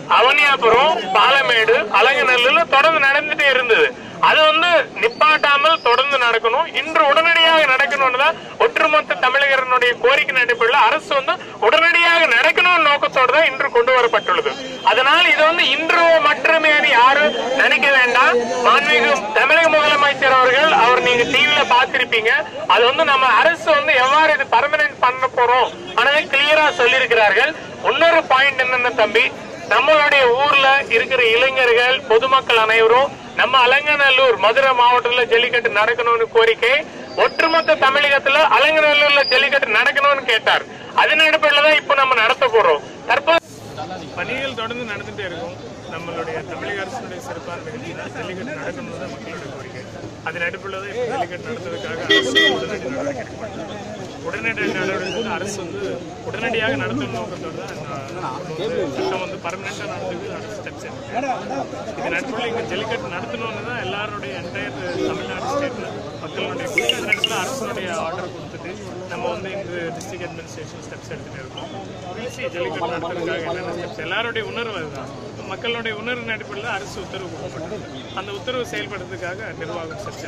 அவனியாபுரம் பாலமேடு அலங்கநல்லூர்ல தொடர்ந்து நடந்துட்டே இருந்தது அது வந்து நிப்பாட்டாமல் தொடர்ந்து நடக்கணும் இன்று உடனடியாக நடக்கணும்னு தான் ஒட்டுமொத்த தமிழகரனுடைய கோரிக்கை அடிப்படையில் அரசு வந்து உடனடியாக நடக்கணும்னு நோக்கத்தோடு தான் இன்று கொண்டு வரப்பட்டுள்ளது அதனால் இது வந்து இன்று மட்டுமே யாரும் நினைக்க வேண்டாம் மாண்புமிகு தமிழக முதலமைச்சர் அவர்கள் அவர் நீங்க டிவில பார்த்திருப்பீங்க அது வந்து நம்ம அரசு வந்து எவ்வாறு இது பர்மனன்ட் பண்ண போறோம் ஆனால் கிளியரா சொல்லியிருக்கிறார்கள் இன்னொரு பாயிண்ட் என்னன்னா தம்பி நம்மளுடைய ஊர்ல இருக்கிற இளைஞர்கள் பொதுமக்கள் அனைவரும் நம்ம அலங்கநல்லூர் மதுரை மாவட்டத்துல ஜல்லிக்கட்டு நடக்கணும்னு கோரிக்கை ஒட்டுமொத்த தமிழகத்துல அலங்கநல்லூர்ல ஜல்லிக்கட்டு நடக்கணும்னு கேட்டார் அதன் அடிப்படையில தான் இப்போ நம்ம நடத்த போறோம் தற்போது பணிகள் தொடர்ந்து நடந்துட்டே இருக்கும் நம்மளுடைய தமிழக அரசுடைய சிறப்பான நிகழ்ச்சி ஜல்லிக்கட்டு நடக்கணும் தான் மக்களுடைய கோரிக்கை அதன் அடிப்படையில் தான் இப்போ ஜல்லிக்கட்டு நடத்துவதற்காக அரசு உடனடி நடவடிக்கை எடுக்கப்பட்டது. உடனடி நடவடிக்கை வந்து அரசு வந்து உடனடியாக நடத்தும் நோக்கத்தோடு தான் இந்த வந்து சட்டம் வந்து பர்மனெண்டாக நடத்துக்கு அரசு ஸ்டெப்ஸ் எடுத்து இதன் அடிப்படையில் இங்கே ஜல்லிக்கட்டு நடத்தணும்னு தான் எல்லாருடைய என்டையர் தமிழ்நாடு ஸ்டேட்டில் மக்களுடைய கோரிக்கை அதன் அடிப்படையில் அரசுடைய ஆர்டர் கொடுத்துட்டு நம்ம வந்து இந்த டிஸ்ட்ரிக்ட் அட்மினிஸ்ட்ரேஷன் ஸ்டெப்ஸ் எடுத்துகிட்டு இருக்கோம் வீழ்ச்சி ஜல்லிக்கட்டு நடத்துறதுக்காக என்னென்ன ஸ்டெப்ஸ் எல்லாருடைய உணர்வு அதுதான் மக்களுடைய உணர்வின் அடிப்படையில் அரசு உத்தரவு கொடுக்கப்பட்டது அந்த உத்தரவு செயல்படுறதுக்காக நிர்வாகம் ஸ்டெப்ஸ்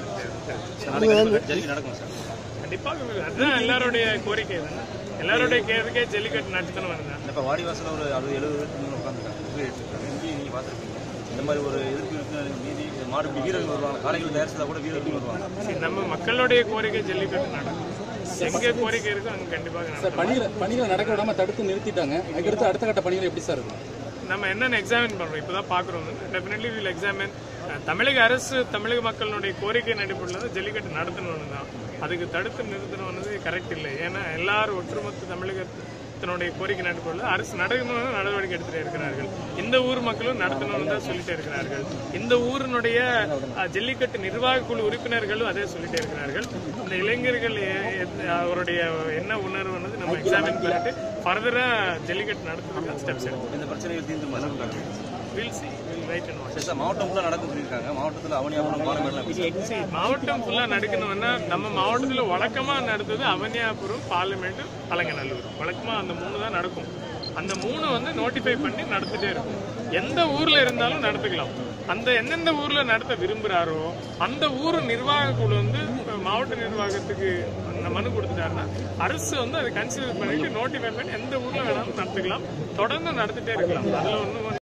எடுத்து ஜல்லிக்கட்டு நடக்கும் சார் கண்டிப்பாக அதுதான் எல்லாருடைய கோரிக்கை தானே எல்லாருடைய கோரிக்கை ஜல்லிக்கட்டு நடத்தணும் தான் இப்போ வாடிவாசலில் ஒரு அறுபது எழுபது பேருக்கு உட்காந்துருக்காங்க இங்கே நீங்கள் பார்த்துருப்பீங்க இந்த மாதிரி ஒரு எதிர்ப்பு இருக்கு மீதி மாடு இப்படி வீரர்கள் வருவாங்க காலைகள் தயாரிச்சதா கூட வீரர்கள் வருவாங்க சரி, நம்ம மக்களுடைய கோரிக்கை ஜல்லிக்கட்டு நடக்கும் எங்க கோரிக்கை இருக்கோ அங்க கண்டிப்பாக நடக்கும் பணிகளை பணிகளை நடக்க விடாம தடுத்து நிறுத்திட்டாங்க அதுக்கடுத்து அடுத்த கட்ட பணிகள் எப்படி சார் இருக்கும் நம்ம என்னென்ன எக்ஸாமின் பண்றோம் இப்பதான் பாக்குறோம் டெஃபினெட்லி வில் எக்ஸாமின் தமிழக அரசு தமிழக மக்களுடைய கோரிக்கையின் அடிப்படையில் தான் ஜல்லிக்கட்டு நடத்தணும்னு தான் அதுக்கு தடுத்து நிறுத்தணும்னு கரெக்ட் இல்லை ஏன்னா எல்லாரும் ஒட்டுமொத்த தமிழகத்தினுடைய கோரிக்கை அடிப்படையில் அரசு நடக்கணும்னு நடவடிக்கை எடுத்துட்டு இருக்கிறார்கள் இந்த ஊர் மக்களும் நடத்தணும்னு தான் சொல்லிட்டே இருக்கிறார்கள் இந்த ஊரினுடைய அஹ், ஜல்லிக்கட்டு நிர்வாக குழு உறுப்பினர்களும் அதே சொல்லிட்டே இருக்கிறார்கள் இந்த இளைஞர்கள் எ- எ- அவருடைய என்ன உணர்வுன்னு நம்ம எக்ஸாமின் பண்ணிட்டு ஃபர்தரா ஜல்லிக்கட்டு நடத்துறதுக்கு ஸ்டெப்ஸ் எடுக்கணும் இந்த பிரச்சனைகள் தீர்ந்து மாட்டாங்க will see will wait and watch சரி சார் மாவட்டம் ஃபுல்லாக நடக்கும் சொல்லியிருக்காங்க மாவட்டத்தில் அவனியாபுரம் பாலமேடலாம் எப்படி சார்? மாவட்டம் ஃபுல்லா நடக்கணும்னா நம்ம மாவட்டத்துல வழக்கமா நடந்தது அவனியாபுரம் பார்லிமெண்ட் அலங்கநல்லூர் வழக்கமா அந்த மூணு தான் நடக்கும் அந்த மூணு வந்து நோட்டிஃபை பண்ணி நடத்திட்டே இருக்கும் எந்த ஊர்ல இருந்தாலும் நடத்திக்கலாம் அந்த எந்தெந்த ஊர்ல நடத்த விரும்புறாரோ அந்த ஊர் நிர்வாக குழு வந்து இப்ப மாவட்ட நிர்வாகத்துக்கு அந்த மனு கொடுத்துட்டாருன்னா அரசு வந்து அதை கன்சிடர் பண்ணிட்டு நோட்டிஃபை பண்ணி எந்த ஊர்ல வேணாலும் நடத்திக்கலாம் தொடர்ந்து நடத்திட்டே இருக்கலாம் அதுல ஒன்றும்